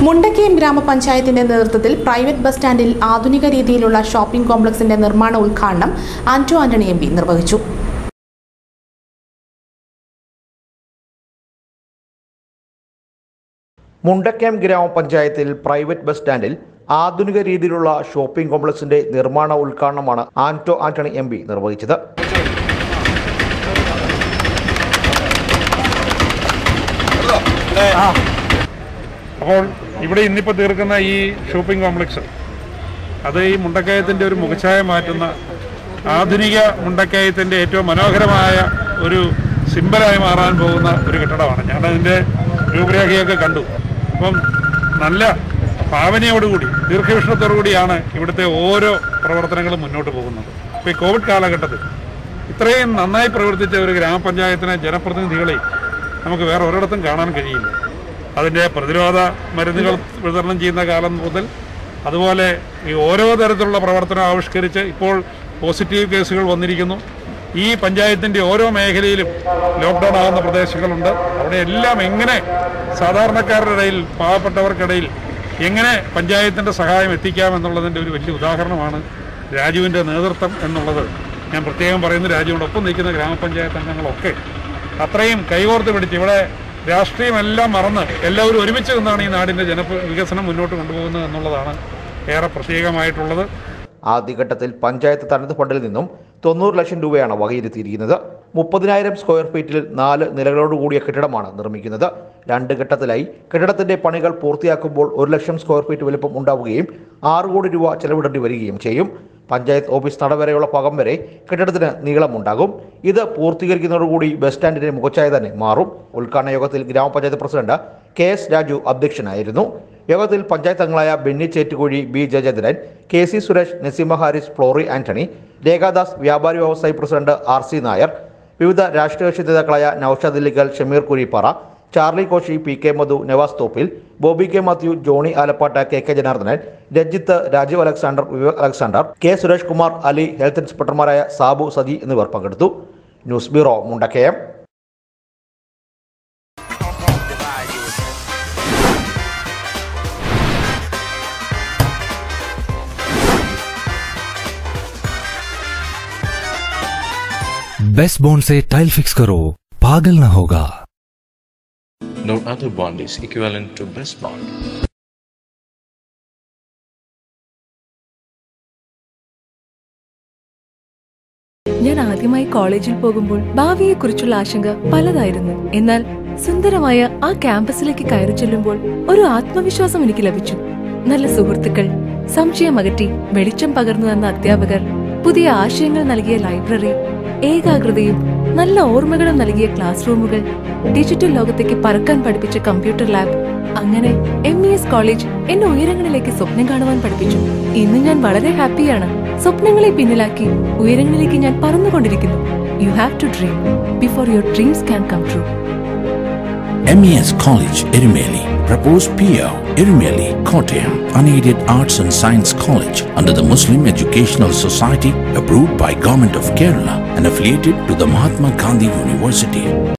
മുണ്ടക്കയം ഗ്രാമപഞ്ചായത്തിന്റെ നേതൃത്വത്തിൽ private bus സ്റ്റാൻഡിൽ ആധുനിക രീതിയിലുള്ള ഷോപ്പിംഗ് കോംപ്ലക്സിന്റെ നിർമ്മാണ ഉദ്ഘാടനം ആന്റോ ആന്റണി എം പി നിർവഹിച്ചു മുണ്ടക്കം ഗ്രാമപഞ്ചായത്തിൽ പ്രൈവറ്റ് ബസ് സ്റ്റാൻഡിൽ ആധുനിക രീതിയിലുള്ള ഷോപ്പിംഗ് കോംപ്ലക്സിന്റെ നിർമ്മാണ ഉദ്ഘാടനമാണ് ആന്റോ ആന്റണി എം പി നിർവഹിച്ചത് അപ്പോൾ ഇവിടെ ഇന്നിപ്പോൾ തീർക്കുന്ന ഈ ഷോപ്പിംഗ് കോംപ്ലക്സ് അത് ഈ മുണ്ടക്കയത്തിൻ്റെ ഒരു മുഖച്ഛായ മാറ്റുന്ന ആധുനിക മുണ്ടക്കയത്തിൻ്റെ ഏറ്റവും മനോഹരമായ ഒരു സിമ്പലായി മാറാൻ പോകുന്ന ഒരു കെട്ടിടമാണ് ഞാനതിൻ്റെ രൂപരേഖയൊക്കെ കണ്ടു അപ്പം നല്ല ഭാവനയോടുകൂടി ദീർഘവീക്ഷണത്തോടുകൂടിയാണ് ഇവിടുത്തെ ഓരോ പ്രവർത്തനങ്ങളും മുന്നോട്ട് പോകുന്നത് ഇപ്പോൾ ഈ കോവിഡ് കാലഘട്ടത്തിൽ ഇത്രയും നന്നായി പ്രവർത്തിച്ച ഒരു ഗ്രാമപഞ്ചായത്തിനെ ജനപ്രതിനിധികളെ നമുക്ക് വേറെ ഒരിടത്തും കാണാൻ കഴിയില്ല അതിൻ്റെ പ്രതിരോധ മരുന്നുകൾ വിതരണം ചെയ്യുന്ന കാലം മുതൽ അതുപോലെ ഈ ഓരോ തരത്തിലുള്ള പ്രവർത്തനം ആവിഷ്കരിച്ച് ഇപ്പോൾ പോസിറ്റീവ് കേസുകൾ വന്നിരിക്കുന്നു ഈ പഞ്ചായത്തിൻ്റെ ഓരോ മേഖലയിലും ലോക്ക്ഡൗൺ ആകുന്ന പ്രദേശങ്ങളുണ്ട് അവിടെ എല്ലാം എങ്ങനെ സാധാരണക്കാരുടെ ഇടയിൽ പാവപ്പെട്ടവർക്കിടയിൽ എങ്ങനെ പഞ്ചായത്തിൻ്റെ സഹായം എത്തിക്കാം എന്നുള്ളതിൻ്റെ ഒരു വലിയ ഉദാഹരണമാണ് രാജുവിൻ്റെ നേതൃത്വം എന്നുള്ളത് ഞാൻ പ്രത്യേകം പറയുന്നു രാജുവിനോടൊപ്പം നിൽക്കുന്ന ഗ്രാമപഞ്ചായത്ത് അംഗങ്ങളൊക്കെ അത്രയും കൈകോർത്ത് പിടിച്ച് ഇവിടെ രാഷ്ട്രീയമെല്ലാം മറന്ന് എല്ലാവരും ഒരുമിച്ച് നിന്നാണ് ഈ നാടിൻ്റെ ജന വികസനം മുന്നോട്ട് കൊണ്ടുപോകുന്നത് എന്നുള്ളതാണ് ഏറെ പ്രത്യേകമായിട്ടുള്ളത് ആദ്യഘട്ടത്തിൽ പഞ്ചായത്ത് തനത് ഫണ്ടിൽ നിന്നും തൊണ്ണൂറ് ലക്ഷം രൂപയാണ് വകയിരുത്തിയിരിക്കുന്നത് മുപ്പതിനായിരം സ്ക്വയർ ഫീറ്റിൽ നാല് നിലകളോടുകൂടിയ കെട്ടിടമാണ് നിർമ്മിക്കുന്നത് രണ്ട് ഘട്ടത്തിലായി കെട്ടിടത്തിന്റെ പണികൾ പൂർത്തിയാക്കുമ്പോൾ ഒരു ലക്ഷം സ്ക്വയർ ഫീറ്റ് വലുപ്പം ഉണ്ടാവുകയും ആറ് കോടി രൂപ ചെലവിടേണ്ടി വരികയും ചെയ്യും പഞ്ചായത്ത് ഓഫീസ് നട വരെയുള്ള ഭാഗം വരെ കെട്ടിടത്തിന് നീളമുണ്ടാകും ഇത് പൂർത്തീകരിക്കുന്നതോടുകൂടി ബസ് സ്റ്റാൻഡിന്റെ മുഖച്ഛായ തന്നെ മാറും ഉദ്ഘാടന യോഗത്തിൽ ഗ്രാമപഞ്ചായത്ത് പ്രസിഡന്റ് കെ എസ് രാജു അധ്യക്ഷനായിരുന്നു യോഗത്തിൽ പഞ്ചായത്ത് അംഗങ്ങളായ Benny Chettukuzhi B Jayachandran K C Suresh Naseema Haris ഫ്ലോറി Antony Rekha Das വ്യാപാരി വ്യവസായി പ്രസിഡന്റ് ആർ സി നായർ വിവിധ രാഷ്ട്രീയ കക്ഷി നേതാക്കളായ Noushad Alikkal Shameer Kurippara Charlie Koshy P K Madhu Navas Thoppil Bobby K Mathew Johny Alappatt K K Janardhanan Ranjith Rajeev Alexander Vivek Alexander K Suresh Kumar Ali health ഇൻസ്പെക്ടർമാരായ സാബു സജി എന്നിവർ പങ്കെടുത്തു news bureau Mundakayam best bond से टाइल फिक्स करो पागल ना होगा No other bond is equivalent to best bond. ഞാൻ ആദ്യമായി കോളേജിൽ പോകുമ്പോൾ ഭാവിയെക്കുറിച്ചുള്ള ആശങ്ക പലതായിരുന്നു എന്നാൽ സുന്ദരമായ ആ ക്യാമ്പസിലേക്ക് കയറി ചെല്ലുമ്പോൾ ഒരു ആത്മവിശ്വാസം എനിക്ക് ലഭിച്ചു നല്ല സുഹൃത്തുക്കൾ സംശയം അകറ്റി വെളിച്ചം പകർന്നു തന്ന അധ്യാപകർ പുതിയ ആശയങ്ങൾ നൽകിയ ലൈബ്രറി ഏകാഗ്രതയും നല്ല ഓർമ്മകളും നൽകിയ ക്ലാസ് റൂമുകൾ ഡിജിറ്റൽ ലോകത്തേക്ക് പറക്കാൻ പഠിപ്പിച്ച കമ്പ്യൂട്ടർ ലാബ് അങ്ങനെ എം ഇ എസ് കോളേജ് എന്നെ ഉയരങ്ങളിലേക്ക് സ്വപ്നം കാണുവാൻ പഠിപ്പിച്ചു ഇന്ന് ഞാൻ വളരെ ഹാപ്പിയാണ് സ്വപ്നങ്ങളെ പിന്നിലാക്കി ഉയരങ്ങളിലേക്ക് ഞാൻ പറന്നുകൊണ്ടിരിക്കുന്നു you have to dream before your dreams can come true MES College, Erimeli. Proposed PO, Erimeli, Kottayam. Unaided Arts and Science College under the Muslim Educational Society approved by Government of Kerala and affiliated to the Mahatma Gandhi University.